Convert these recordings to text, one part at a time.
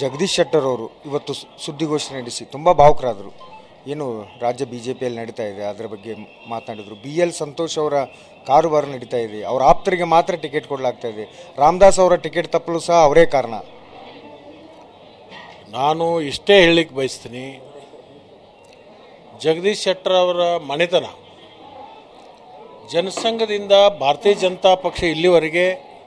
ಜಗದೀಶ್ ಶೆಟ್ಟರ್ ಅವರು ಇವತ್ತು ಸು- ಸುದ್ದಿಗೋಷ್ಠಿ ನಡೆಸಿ ತುಂಬ ಭಾವುಕರಾದರು ಏನು ರಾಜ್ಯ ಬಿ ಜೆ ಪಿಯಲ್ಲಿ ನಡೀತಾ ಇದೆ ಅದರ ಬಗ್ಗೆ ಮಾತನಾಡಿದರು ಬಿ ಎಲ್ ಸಂತೋಷ್ ಅವರ ಕಾರುಬಾರು ನಡೀತಾ ಇದೆ ಅವರ ಆಪ್ತರಿಗೆ ಮಾತ್ರ ಟಿಕೆಟ್ ಕೊಡಲಾಗ್ತಾ ಇದೆ ರಾಮದಾಸ್ ಅವರ ಟಿಕೆಟ್ ತಪ್ಪಲು ಸಹ ಅವರೇ ಕಾರಣ ನಾನು ಇಷ್ಟೇ ಹೇಳಲಿಕ್ಕೆ ಬಯಸ್ತೀನಿ ಜಗದೀಶ್ ಶೆಟ್ಟರ್ ಅವರ ಮನೆತನ ಜನಸಂಘದಿಂದ ಭಾರತೀಯ ಜನತಾ ಪಕ್ಷ ಇಲ್ಲಿವರೆಗೆ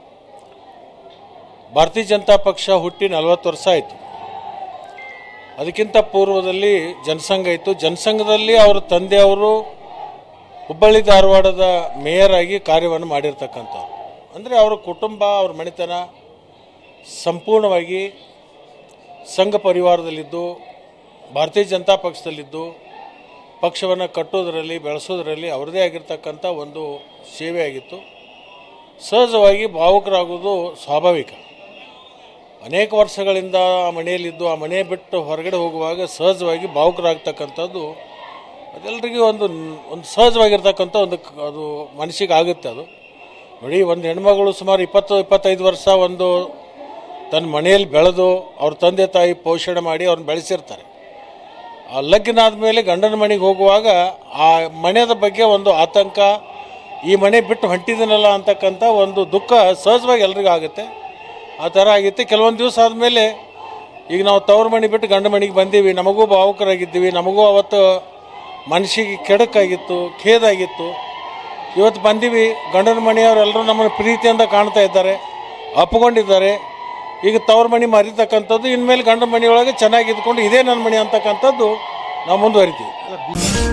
ಭಾರತೀಯ ಜನತಾ ಪಕ್ಷ ಹುಟ್ಟಿ ನಲವತ್ತು ವರ್ಷ ಆಯಿತು ಅದಕ್ಕಿಂತ ಪೂರ್ವದಲ್ಲಿ ಜನಸಂಘ ಇತ್ತು ಜನಸಂಘದಲ್ಲಿ ಅವರ ತಂದೆಯವರು ಹುಬ್ಬಳ್ಳಿ ಧಾರವಾಡದ ಮೇಯರ್ ಆಗಿ ಕಾರ್ಯವನ್ನು ಮಾಡಿರ್ತಕ್ಕಂಥವ್ರು ಅಂದರೆ ಅವರ ಕುಟುಂಬ ಅವ್ರ ಮನೆತನ ಸಂಪೂರ್ಣವಾಗಿ ಸಂಘ ಪರಿವಾರದಲ್ಲಿದ್ದು ಭಾರತೀಯ ಜನತಾ ಪಕ್ಷದಲ್ಲಿದ್ದು ಪಕ್ಷವನ್ನು ಕಟ್ಟೋದರಲ್ಲಿ ಬೆಳೆಸೋದರಲ್ಲಿ ಅವರದೇ ಆಗಿರ್ತಕ್ಕಂಥ ಒಂದು ಸೇವೆ ಆಗಿತ್ತು ಸಹಜವಾಗಿ ಭಾವುಕರಾಗೋದು ಸ್ವಾಭಾವಿಕ ಅನೇಕ ವರ್ಷಗಳಿಂದ ಆ ಮನೆಯಲ್ಲಿದ್ದು ಆ ಮನೆ ಬಿಟ್ಟು ಹೊರಗಡೆ ಹೋಗುವಾಗ ಸಹಜವಾಗಿ ಭಾವುಕರಾಗ್ತಕ್ಕಂಥದ್ದು ಅದೆಲ್ಲರಿಗೂ ಒಂದು ಒಂದು ಸಹಜವಾಗಿರ್ತಕ್ಕಂಥ ಒಂದು ಕ- ಅದು ಮನಸ್ಸಿಗೆ ಆಗುತ್ತೆ ಅದು ನೋಡಿ ಒಂದು ಹೆಣ್ಮಗಳು ಸುಮಾರು ಇಪ್ಪತ್ತು ಇಪ್ಪತ್ತೈದು ವರ್ಷ ಒಂದು ತನ್ನ ಮನೆಯಲ್ಲಿ ಬೆಳೆದು ಅವ್ರ ತಂದೆ ತಾಯಿ ಪೋಷಣೆ ಮಾಡಿ ಅವ್ರನ್ನ ಬೆಳೆಸಿರ್ತಾರೆ ಆ ಲಗ್ನ ಆದಮೇಲೆ ಗಂಡನ ಮನೆಗೆ ಹೋಗುವಾಗ ಆ ಮನೆಯ ಬಗ್ಗೆ ಒಂದು ಆತಂಕ ಈ ಮನೆ ಬಿಟ್ಟು ಹೊಂಟಿದ್ದೀನಲ್ಲ ಅಂತಕ್ಕಂಥ ಒಂದು ದುಃಖ ಸಹಜವಾಗಿ ಎಲ್ರಿಗೂ ಆಗುತ್ತೆ ಆ ಥರ ಆಗಿತ್ತು ಕೆಲವೊಂದು ದಿವಸ ಆದಮೇಲೆ ಈಗ ನಾವು ತವ್ರ ಮನೆ ಬಿಟ್ಟು ಗಂಡ ಮನೆಗೆ ಬಂದೀವಿ ನಮಗೂ ಭಾವುಕರಾಗಿದ್ದೀವಿ ನಮಗೂ ಅವತ್ತು ಮನಸ್ಸಿಗೆ ಕೆಡಕಾಗಿತ್ತು ಖೇದಾಗಿತ್ತು ಇವತ್ತು ಬಂದೀವಿ ಗಂಡನ ಮನೆಯವರೆಲ್ಲರೂ ನಮ್ಮನ್ನು ಪ್ರೀತಿಯಿಂದ ಕಾಣ್ತಾ ಇದ್ದಾರೆ ಅಪ್ಕೊಂಡಿದ್ದಾರೆ ಈಗ ತವ್ರ ಮನೆ ಮರಿತಕ್ಕಂಥದ್ದು ಇನ್ಮೇಲೆ ಗಂಡನ ಮನೆಯೊಳಗೆ ಚೆನ್ನಾಗಿ ಇದ್ಕೊಂಡು ಇದೇ ನನ್ನ ಮನೆ ಅಂತಕ್ಕಂಥದ್ದು ನಾವು ಮುಂದುವರಿತೀವಿ